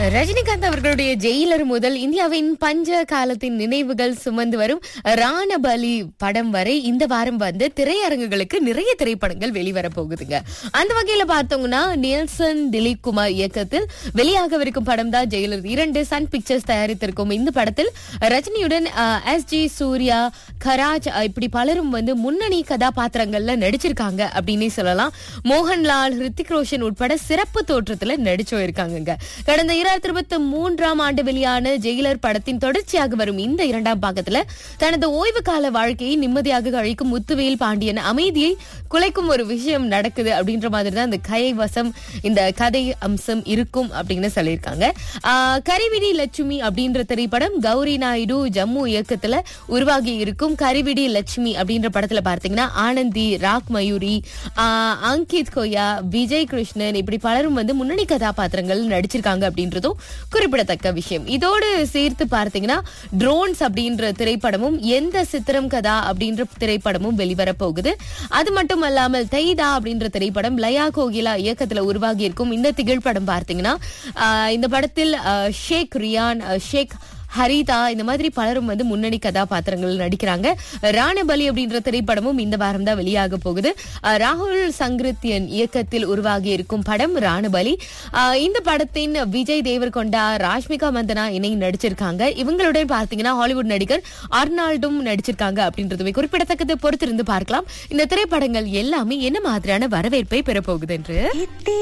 ரஜினிகாந்த் அவர்களுடைய ஜெயிலர் முதல் இந்தியாவின் பஞ்ச காலத்தின் நினைவுகள் சுமந்து வரும் ராணபலி படம் வரை இந்த வாரம் வந்து திரையரங்குகளுக்கு நிறைய திரைப்படங்கள் வெளிவர போகுதுங்க அந்த வகையில பார்த்தோம்னா நியல்சன் திலீப் குமார் இயக்கத்தில் வெளியாகவிருக்கும் படம் தான் ஜெயிலர் இரண்டு சன் பிக்சர்ஸ் தயாரித்திருக்கும் இந்த படத்தில் ரஜினியுடன் எஸ் ஜி சூர்யா கராஜ் அஹ், இப்படி பலரும் வந்து முன்னணி கதாபாத்திரங்கள்ல நடிச்சிருக்காங்க அப்படின்னே சொல்லலாம் மோகன்லால் ஹிருத்திக் ரோஷன் உட்பட சிறப்பு தோற்றத்துல நடிச்சு இருக்காங்க கடந்த இரண்டாயிரத்தி இருபத்தி மூன்றாம் ஆண்டு வெளியான ஜெயிலர் படத்தின் தொடர்ச்சியாக வரும் இந்த இரண்டாம் பாகத்துல தனது ஓய்வு கால வாழ்க்கையை நிம்மதியாக கழிக்கும் முத்துவேல் பாண்டியன் அமைதியை குலைக்கும் ஒரு விஷயம் நடக்குது அப்படின்ற மாதிரி தான் இந்த கதை வசம் இந்த கதை அம்சம் இருக்கும் அப்படின்னு சொல்லியிருக்காங்க ஆஹ், கரிவிடி லட்சுமி அப்படின்ற திரைப்படம் கௌரி நாயுடு ஜம்மு இயக்கத்துல உருவாகி இருக்கும் கரிவிடி லட்சுமி அப்படின்ற படத்துல பார்த்தீங்கன்னா ஆனந்தி ராக் மயூரி ஆஹ், அங்கித் கோயா விஜய் கிருஷ்ணன் இப்படி பலரும் வந்து முன்னணி கதாபாத்திரங்கள் நடிச்சிருக்காங்க அப்படின்றதும் குறிப்பிடத்தக்க விஷயம் இதோடு சேர்த்து பார்த்தீங்கன்னா ட்ரோன்ஸ் அப்படின்ற திரைப்படமும் எந்த சித்திரம் கதா அப்படின்ற திரைப்படமும் வெளிவர போகுது அது மட்டும் அல்லாமல் தைதா அப்படின்ற திரைப்படம் லயா கோகிலா இயக்கத்துல உருவாகி இருக்கும் இந்த திகழ் படம் பார்த்தீங்கன்னா ஆஹ், இந்த படத்தில் ஆஹ், ஷேக் ரியான் ஆஹ், ஷேக் ஹரிதா இந்த மாதிரி பலரும் வந்து முன்னணி கதாபாத்திரங்கள் நடிக்கிறாங்க ராணபலி அப்படின்ற திரைப்படமும் இந்த வாரம் தான் வெளியாக போகுது அஹ் ராகுல் சங்கிருத்தியன் இயக்கத்தில் உருவாகி இருக்கும் படம் ராணபலி அஹ் இந்த படத்தின் விஜய் தேவர்கொண்டா ராஷ்மிகா மந்தனா இணை நடிச்சிருக்காங்க இவங்களுடன் பார்த்தீங்கன்னா ஹாலிவுட் நடிகர் அர்னால்டும் நடிச்சிருக்காங்க அப்படின்றதுமே குறிப்பிடத்தக்கது பொறுத்திருந்து பார்க்கலாம் இந்த திரைப்படங்கள் எல்லாமே என்ன மாதிரியான வரவேற்பை பெறப்போகுது என்று இத்தி